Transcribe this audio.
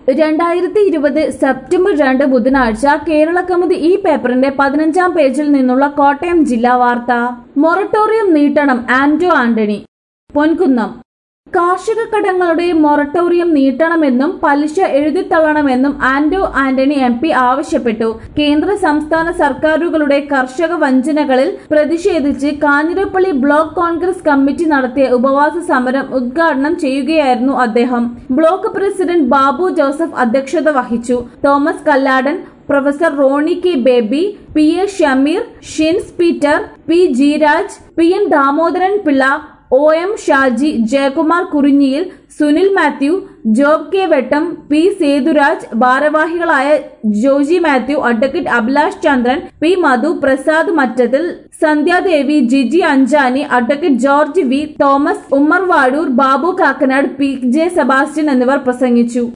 രണ്ടായിരത്തി ഇരുപത് സെപ്റ്റംബർ രണ്ട് ബുധനാഴ്ച കേരള കൗമുദി ഈ പേപ്പറിന്റെ പതിനഞ്ചാം പേജിൽ നിന്നുള്ള കോട്ടയം ജില്ലാ വാർത്ത മൊറട്ടോറിയം നീട്ടണം ആന്റോ ആന്റണി പൊൻകുന്നം കാർഷിക കടങ്ങളുടെ മൊറട്ടോറിയം നീട്ടണമെന്നും പലിശ എഴുതിത്തള്ളണമെന്നും ആന്റോ ആന്റണി എം പി ആവശ്യപ്പെട്ടു കേന്ദ്ര സംസ്ഥാന സർക്കാരുകളുടെ കർഷക വഞ്ചനകളിൽ പ്രതിഷേധിച്ച് കാഞ്ഞിരപ്പള്ളി ബ്ലോക്ക് കോൺഗ്രസ് കമ്മിറ്റി നടത്തിയ ഉപവാസ സമരം ഉദ്ഘാടനം ചെയ്യുകയായിരുന്നു അദ്ദേഹം ബ്ലോക്ക് പ്രസിഡന്റ് ബാബു ജോസഫ് അധ്യക്ഷത വഹിച്ചു Thomas Kalladan professor Roni K Baby P A Shameer Shins Peter P Jeeraj P N Damodaran Pillai O M Shaji Jayakumar Kurinjiyil Sunil Mathew Job K Vettam P Sethuraj ഭാരവാഹികളായ Joji Mathew advocate Abhilash Chandran P Madhu Prasad Mattathil Sandhyadevi Jiji Anchani advocate George V Thomas Ummer Vazhoor Babu Kakkanad P J Sebastian എന്നിവർ പ്രസംഗിച്ചു